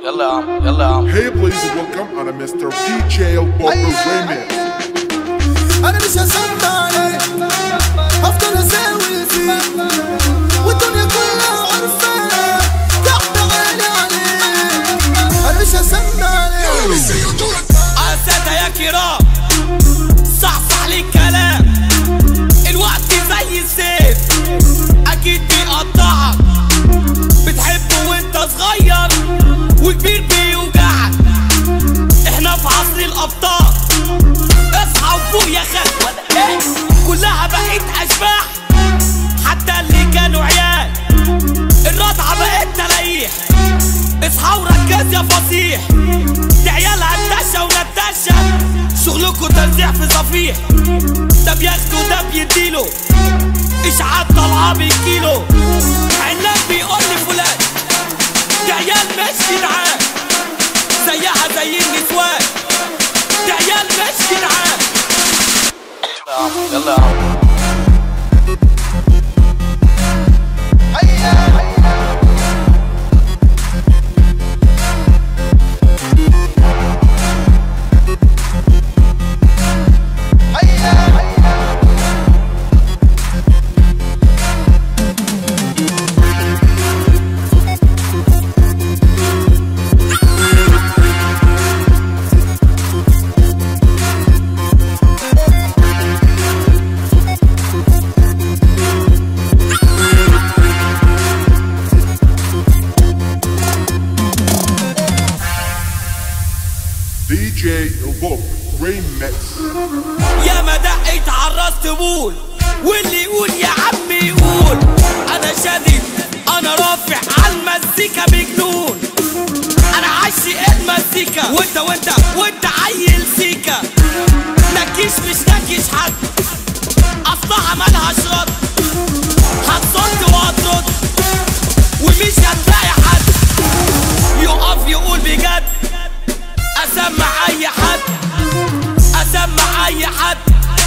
يلا يا عم يلا يا عم Hey please welcome انا مستر دي جي البوبر ريميكس انا مش هسمع عليك هفضل اساوي فيك والدنيا كلها عارفاك تحت عيني عليك انا مش هسمع عليك أساتة يا كرام صحصح لي الكلام الوقت زي السيف أكيد بيقطعك بتحبه وانت صغير وكبير بيوجعك احنا في عصر الأبطال اصحى وفوق يا خال إيه؟ كلها بقت أشباح حتى اللي كانوا عيال الرضعة بقت تلايح اصحى وركز يا فصيح دي عيال هتشة ونتشة شغلكوا تنزيع في صفيح ده بياخده ده بيديله اشعاع طالعة بالكيلو عناب بيقول لي فلان دي عيال مش جدعان زيها زي النسوان دي عيال مش جدعان يلا يا عم يلا يا عم دي جي البوب ريميكس يا ما دقيت عالراس تقول واللي يقول يا عم يقول انا شادد انا رافع عالمزيكا بجنون انا عاشق المزيكا وانت وانت وانت عيل سيكا نكيش مش نكيش حد اصلها ملهاش رد هتصد وهترد ومش هتلاقي حد يقف يقول بجد اسمع اي حد اسمع اي حد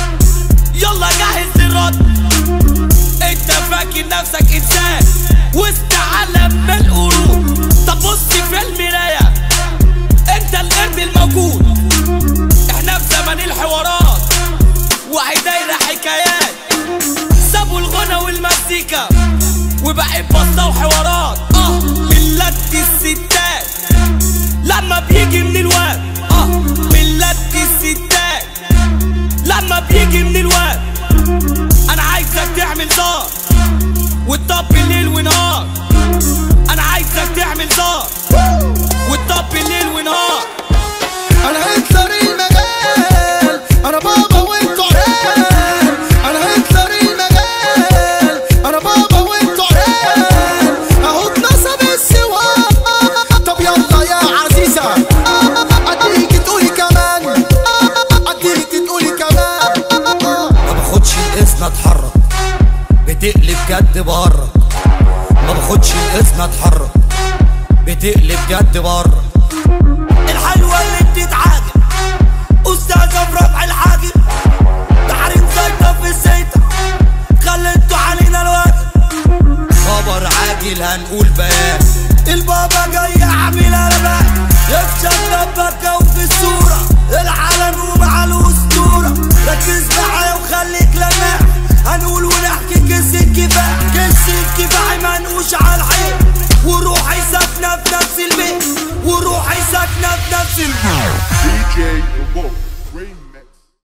يلا جهز للرد انت فاكر نفسك انسان وسط عالم من القرود طب بص في المرايه انت القرد الموجود احنا في زمن الحوارات وهي دايره حكايات سابوا الغنى والمزيكا وبقت بسطه وحوارات اه ملت الستات لما بيجي من الواد اه ملت الستات لما بيجي من الواد انا عايزك تعمل زار وتطبي الليل ونهار انا عايزك تعمل زار وتطبي الليل ونهار انا هتلر المجال انا بابا وانتوا عيال انا هتلر المجال انا بابا وانتوا عيال اهو اتنصب السواق طب يلا يا عزيزة اديكي تقولي كمان اديكي تقولي كمان ما باخدش الاذن اتحرك بتقلب جد بهرج ما باخدش الاذن اتحرك بتقلب جد بهرج الحلوة اللي بتتعاجب أستاذة في رفع الحاجب تحريم زيطة في الزيطة خليتوا علينا الوقت خبر عاجل هنقول بيان البابا جاي عامل قلبان يكشف دبكة وفي الصورة العالم ومع الأسطورة ركز معايا وخليك لماح هنقول ونحكي قصة كفاح قصة كفاح منقوش على العين وروحي ساكنة في نفس البيت وروحي ساكنة